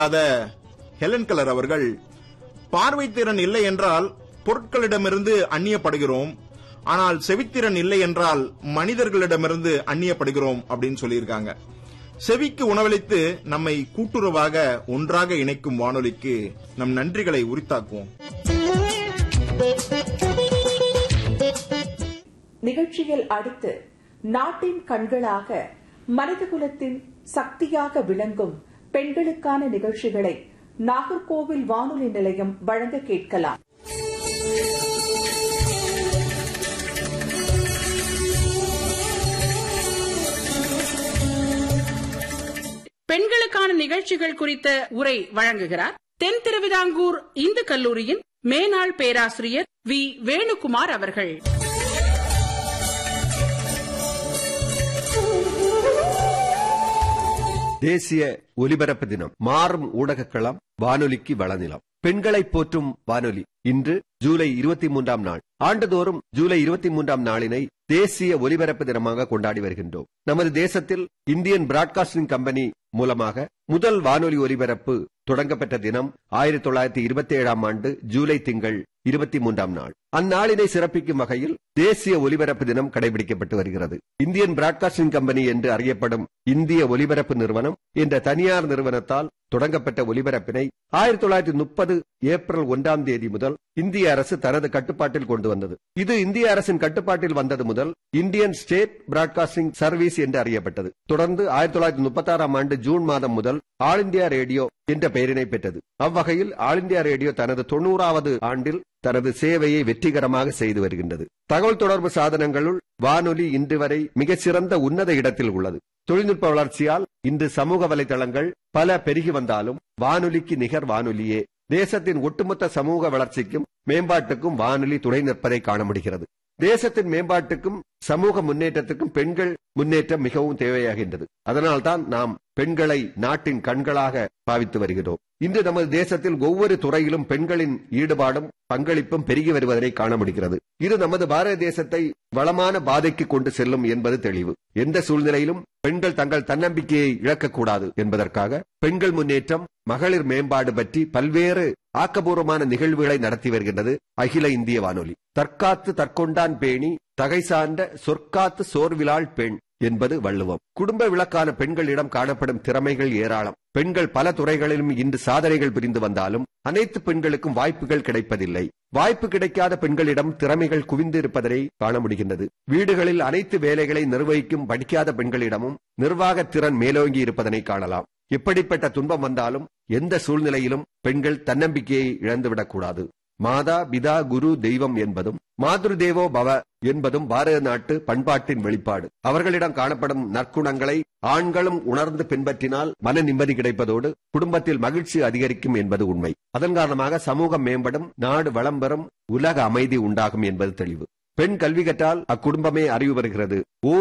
அத Helen colour அவர்கள் பார்வைத்திறன் இல்லை என்றால் பொருட்களிடமிருந்து அந்நியப்படுகிறோம் ஆனால் செவித்திறன் இல்லை என்றால் மனிதர்களிடமிருந்து அந்நியப்படுகிறோம் அப்படின்னு சொல்லியிருக்காங்க செவிக்கு உணவளித்து நம்மை கூட்டுறவாக ஒன்றாக இணைக்கும் வானொலிக்கு நம் நன்றிகளை உரித்தாக்குவோம் நிகழ்ச்சியில் அடுத்து நாட்டின் கண்களாக மனிதகுலத்தின் சக்தியாக விளங்கும் பெண்களுக்கான நிகழ்ச்சிகளை நாகர்கோவில் வானொலி நிலையம் வழங்க கேட்கலாம் பெண்களுக்கான நிகழ்ச்சிகள் குறித்த உரை வழங்குகிறார் தென் திருவிதாங்கூர் இந்து கல்லூரியின் மேனாள் பேராசிரியர் வி வேணுகுமார் அவர்கள் தேசிய ஒலிபரப்பு தினம் மாறும் ஊடகக் களம் வானொலிக்கு வளநிலம் பெண்களை போற்றும் வானொலி இன்று ஜூலை இருபத்தி மூன்றாம் நாள் ஆண்டுதோறும் ஜூலை இருபத்தி மூன்றாம் நாளினை தேசிய ஒலிபரப்பு தினமாக கொண்டாடி வருகின்றோம் நமது தேசத்தில் இந்தியன் பிராட்காஸ்டிங் கம்பெனி மூலமாக முதல் வானொலி ஒலிபரப்பு தொடங்கப்பட்ட தினம் ஆயிரத்தி தொள்ளாயிரத்தி இருபத்தி ஏழாம் ஆண்டு ஜூலை திங்கள் இருபத்தி மூன்றாம் நாள் அந்நாளினை சிறப்பிக்கும் வகையில் தேசிய ஒலிபரப்பு தினம் கடைபிடிக்கப்பட்டு வருகிறது இந்தியன் பிராட்காஸ்டிங் கம்பெனி என்று அறியப்படும் இந்திய ஒலிபரப்பு நிறுவனம் என்ற தனியார் நிறுவனத்தால் தொடங்கப்பட்ட ஒலிபரப்பினை ஆயிரத்தி தொள்ளாயிரத்தி முப்பது ஏப்ரல் ஒன்றாம் தேதி முதல் இந்திய அரசு தனது கட்டுப்பாட்டில் கொண்டு வந்தது இது இந்திய அரசின் கட்டுப்பாட்டில் வந்தது முதல் இந்தியன் ஸ்டேட் பிராட்காஸ்டிங் சர்வீஸ் என்று அறியப்பட்டது தொடர்ந்து ஆயிரத்தி தொள்ளாயிரத்தி முப்பத்தி ஆறாம் ஆண்டு ஜூன் மாதம் முதல் ஆல் இந்தியா ரேடியோ என்ற பெயரினை பெற்றது அவ்வகையில் ஆல் இந்தியா ரேடியோ தனது தொண்ணூறாவது ஆண்டில் தனது சேவையை வெற்றிகரமாக செய்து வருகின்றது தகவல் தொடர்பு சாதனங்களுள் வானொலி இன்று வரை மிகச்சிறந்த உன்னத இடத்தில் உள்ளது தொழில்நுட்ப வளர்ச்சியால் இன்று சமூக வலைதளங்கள் பல பெருகி வந்தாலும் வானொலிக்கு நிகர் வானொலியே தேசத்தின் ஒட்டுமொத்த சமூக வளர்ச்சிக்கும் மேம்பாட்டுக்கும் வானொலி துணை நிற்பதை காண முடிகிறது தேசத்தின் மேம்பாட்டுக்கும் சமூக முன்னேற்றத்துக்கும் பெண்கள் முன்னேற்றம் மிகவும் தேவையாகின்றது அதனால்தான் நாம் பெண்களை நாட்டின் கண்களாக பாவித்து வருகிறோம் இன்று நமது தேசத்தில் ஒவ்வொரு துறையிலும் பெண்களின் ஈடுபாடும் பங்களிப்பும் பெருகி வருவதை காண முடிகிறது இது நமது பாரத தேசத்தை வளமான பாதைக்கு கொண்டு செல்லும் என்பது தெளிவு எந்த சூழ்நிலையிலும் பெண்கள் தங்கள் தன்னம்பிக்கையை இழக்கக்கூடாது என்பதற்காக பெண்கள் முன்னேற்றம் மகளிர் மேம்பாடு பற்றி பல்வேறு ஆக்கபூர்வமான நிகழ்வுகளை நடத்தி வருகின்றது அகில இந்திய வானொலி தற்காத்து தற்கொண்டான் பேணி தகை சார்ந்த சொற்காத்து சோர்விலாள் பெண் என்பது வள்ளுவம் குடும்ப விளக்கான பெண்களிடம் காணப்படும் திறமைகள் ஏராளம் பெண்கள் பல துறைகளிலும் இன்று சாதனைகள் புரிந்து வந்தாலும் அனைத்து பெண்களுக்கும் வாய்ப்புகள் கிடைப்பதில்லை வாய்ப்பு கிடைக்காத பெண்களிடம் திறமைகள் குவிந்து இருப்பதை காண முடிகின்றது வீடுகளில் அனைத்து வேலைகளை நிர்வகிக்கும் படிக்காத பெண்களிடமும் நிர்வாக திறன் மேலோங்கி இருப்பதனை காணலாம் எப்படிப்பட்ட துன்பம் வந்தாலும் எந்த சூழ்நிலையிலும் பெண்கள் தன்னம்பிக்கையை இழந்துவிடக்கூடாது மாதா பிதா குரு தெய்வம் என்பதும் மாதுரு தேவோ பவ என்பதும் பாரத நாட்டு பண்பாட்டின் வெளிப்பாடு அவர்களிடம் காணப்படும் நற்குணங்களை ஆண்களும் உணர்ந்து பின்பற்றினால் மன நிம்மதி கிடைப்பதோடு குடும்பத்தில் மகிழ்ச்சி அதிகரிக்கும் என்பது உண்மை அதன் காரணமாக சமூகம் மேம்படும் நாடு வளம் பெறும் உலக அமைதி உண்டாகும் என்பது தெளிவு பெண் கல்வி கற்றால் அக்குடும்பமே அறிவு வருகிறது